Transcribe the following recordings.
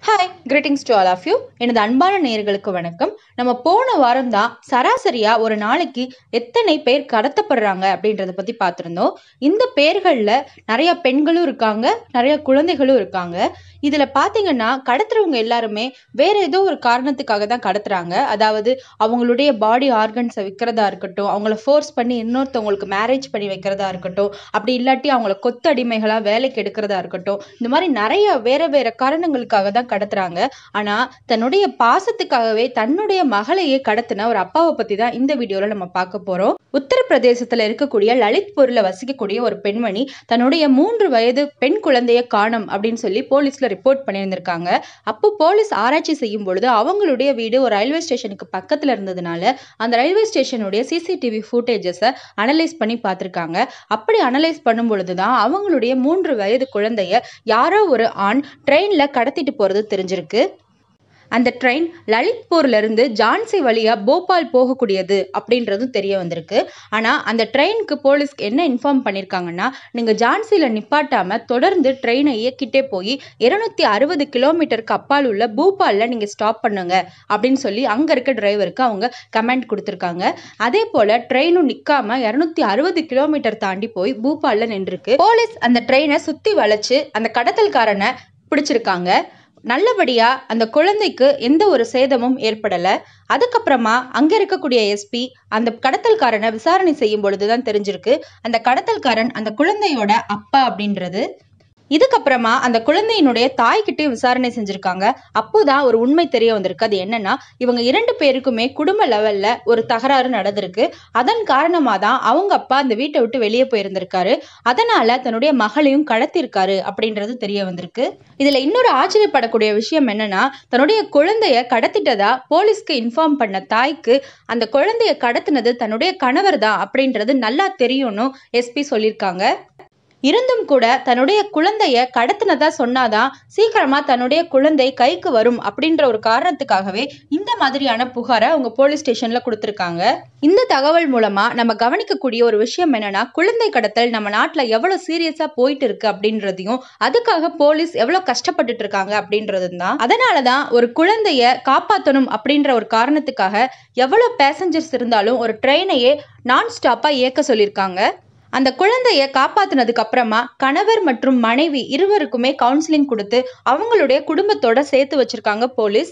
hi greetings to all of you எனது அன்பான நேயர்களுக்கு வணக்கம் நம்ம போன வாரம் தான் சராசரியா ஒரு நாளைக்கு எத்தனை பேர் கடத்தப்படுறாங்க அப்படின்றத பத்தி பார்த்துருந்தோம் இந்த பேர்களில் நிறைய பெண்களும் இருக்காங்க நிறைய குழந்தைகளும் இருக்காங்க இதுல பாத்தீங்கன்னா கடத்துறவங்க எல்லாருமே வேற ஏதோ ஒரு காரணத்துக்காக தான் கடத்துறாங்க அதாவது அவங்களுடைய பாடி ஆர்கன்ஸை விற்கிறதா இருக்கட்டும் அவங்கள ஃபோர்ஸ் பண்ணி இன்னொருத்தவங்களுக்கு மேரேஜ் பண்ணி வைக்கிறதா இருக்கட்டும் அப்படி இல்லாட்டி அவங்கள கொத்து அடிமைகளா வேலைக்கு எடுக்கிறதா இருக்கட்டும் இந்த மாதிரி நிறைய வேற வேற காரணங்களுக்காக தான் கடத்துறாங்க ஆனா தன்னுடைய பாசத்துக்காகவே தன்னுடைய மகளையே கடத்தின ஒரு அப்பாவை பத்தி தான் இந்த வீடியோல நம்ம பார்க்க போறோம் உத்தரப்பிரதேசத்துல இருக்கக்கூடிய லலித்பூர்ல வசிக்கக்கூடிய ஒரு பெண்மணி தன்னுடைய மூன்று வயது பெண் குழந்தைய காணோம் அப்படின்னு சொல்லி போலீஸ்ல ரிப்போர்ட் பண்ணியிருந்திருக்காங்க அப்போ போலீஸ் ஆராய்ச்சி செய்யும் பொழுது அவங்களுடைய வீடு ஒரு ரயில்வே ஸ்டேஷனுக்கு பக்கத்துல இருந்ததுனால அந்த ரயில்வே ஸ்டேஷனுடைய சிசிடிவி ஃபுட்டேஜஸை அனலைஸ் பண்ணி பார்த்துருக்காங்க அப்படி அனலைஸ் பண்ணும் பொழுது தான் அவங்களுடைய மூன்று வயது குழந்தைய யாரோ ஒரு ஆண் ட்ரெயினில் கடத்திட்டு போகிறது தெரிஞ்சிருக்கு அந்த ட்ரெயின் லலித்பூர்ல இருந்து ஜான்சி வழியா போபால் போகக்கூடியது அப்படின்றதும் தெரிய வந்திருக்கு ஆனா அந்த ட்ரெயினுக்கு போலீஸ்க்கு என்ன இன்ஃபார்ம் பண்ணியிருக்காங்கன்னா நீங்க ஜான்சில நிப்பாட்டாம தொடர்ந்து ட்ரெயினை இயக்கிட்டே போய் இருநூத்தி அறுபது கிலோமீட்டருக்கு அப்பால் உள்ள பூபால்ல நீங்க ஸ்டாப் பண்ணுங்க அப்படின்னு சொல்லி அங்க இருக்க டிரைவருக்கு அவங்க கமெண்ட் கொடுத்துருக்காங்க அதே போல ட்ரெயினும் நிக்காம இருநூத்தி அறுபது கிலோமீட்டர் தாண்டி போய் பூபால்ல நின்றுருக்கு போலீஸ் அந்த ட்ரெயினை சுத்தி வளைச்சு அந்த கடத்தல்காரனை பிடிச்சிருக்காங்க நல்லபடியா அந்த குழந்தைக்கு எந்த ஒரு சேதமும் ஏற்படல அதுக்கப்புறமா அங்க இருக்கக்கூடிய எஸ்பி அந்த கடத்தல்காரனை விசாரணை செய்யும் பொழுதுதான் தெரிஞ்சிருக்கு அந்த கடத்தல்காரன் அந்த குழந்தையோட அப்பா அப்படின்றது இதுக்கப்புறமா அந்த குழந்தையினுடைய தாய்கிட்டயும் விசாரணை செஞ்சிருக்காங்க அப்போதான் ஒரு உண்மை தெரிய வந்திருக்கு அது என்னன்னா இவங்க இரண்டு பேருக்குமே குடும்ப லெவல்ல ஒரு தகராறு நடந்திருக்கு அதன் காரணமா தான் அவங்க அப்பா அந்த வீட்டை விட்டு வெளியே போயிருந்திருக்காரு அதனால தன்னுடைய மகளையும் கடத்திருக்காரு அப்படின்றது தெரிய வந்திருக்கு இதுல இன்னொரு ஆச்சரியப்படக்கூடிய விஷயம் என்னன்னா தன்னுடைய குழந்தைய கடத்திட்டதா போலீஸ்க்கு இன்ஃபார்ம் பண்ண தாய்க்கு அந்த குழந்தைய கடத்தினது தன்னுடைய கணவர் தான் அப்படின்றது நல்லா தெரியும்னு எஸ்பி சொல்லியிருக்காங்க இருந்தும் கூட தன்னுடைய குழந்தைய கடத்தினதா சொன்னாதான் சீக்கிரமா தன்னுடைய குழந்தை கைக்கு வரும் அப்படின்ற ஒரு காரணத்துக்காகவே இந்த மாதிரியான புகாரை அவங்க போலீஸ் ஸ்டேஷன்ல கொடுத்திருக்காங்க இந்த தகவல் மூலமா நம்ம கவனிக்கக்கூடிய ஒரு விஷயம் என்னன்னா குழந்தை கடத்தல் நம்ம நாட்டுல எவ்வளவு சீரியஸா போயிட்டு இருக்கு அப்படின்றதையும் அதுக்காக போலீஸ் எவ்வளவு கஷ்டப்பட்டுட்டு இருக்காங்க அப்படின்றதும் தான் அதனாலதான் ஒரு குழந்தைய காப்பாற்றணும் அப்படின்ற ஒரு காரணத்துக்காக எவ்வளவு பேசஞ்சர்ஸ் இருந்தாலும் ஒரு ட்ரெயினையே நான் ஸ்டாப்பா இயக்க சொல்லியிருக்காங்க அந்த குழந்தைய காப்பாத்தினதுக்கு அப்புறமா கணவர் மற்றும் மனைவி இருவருக்குமே கவுன்சிலிங் கொடுத்து அவங்களுடைய குடும்பத்தோட சேர்த்து வச்சிருக்காங்க போலீஸ்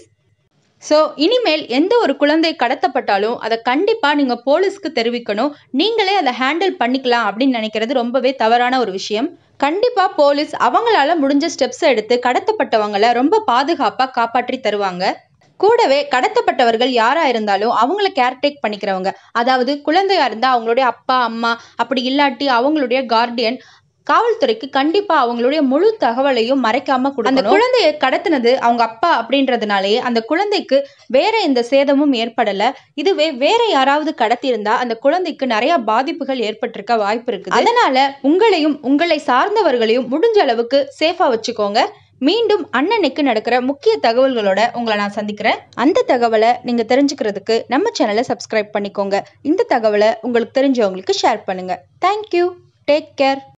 ஸோ இனிமேல் எந்த ஒரு குழந்தை கடத்தப்பட்டாலும் அதை கண்டிப்பாக நீங்கள் போலீஸ்க்கு தெரிவிக்கணும் நீங்களே அதை ஹேண்டில் பண்ணிக்கலாம் அப்படின்னு நினைக்கிறது ரொம்பவே தவறான ஒரு விஷயம் கண்டிப்பாக போலீஸ் அவங்களால முடிஞ்ச ஸ்டெப்ஸை எடுத்து கடத்தப்பட்டவங்களை ரொம்ப பாதுகாப்பாக காப்பாற்றி தருவாங்க கூடவே கடத்தப்பட்டவர்கள் யாரா இருந்தாலும் அவங்கள கேர்டேக் பண்ணிக்கிறவங்க அதாவது குழந்தையா இருந்தா அவங்களுடைய அப்பா அம்மா அப்படி இல்லாட்டி அவங்களுடைய கார்டியன் காவல்துறைக்கு கண்டிப்பா அவங்களுடைய முழு தகவலையும் மறைக்காம கொடுக்கணும் அந்த குழந்தைய கடத்தினது அவங்க அப்பா அப்படின்றதுனாலேயே அந்த குழந்தைக்கு வேற எந்த சேதமும் ஏற்படல இதுவே வேற யாராவது கடத்தியிருந்தா அந்த குழந்தைக்கு நிறைய பாதிப்புகள் ஏற்பட்டிருக்க வாய்ப்பு இருக்கு அதனால உங்களையும் உங்களை சார்ந்தவர்களையும் முடிஞ்ச அளவுக்கு சேஃபா வச்சுக்கோங்க மீண்டும் அண்ணனுக்கு நடக்கிற முக்கிய தகவல்களோட உங்களை நான் சந்திக்கிறேன் அந்த தகவலை நீங்க தெரிஞ்சுக்கிறதுக்கு நம்ம சேனலை சப்ஸ்கிரைப் பண்ணிக்கோங்க இந்த தகவலை உங்களுக்கு தெரிஞ்சவங்களுக்கு ஷேர் பண்ணுங்க தேங்க்யூ டேக் கேர்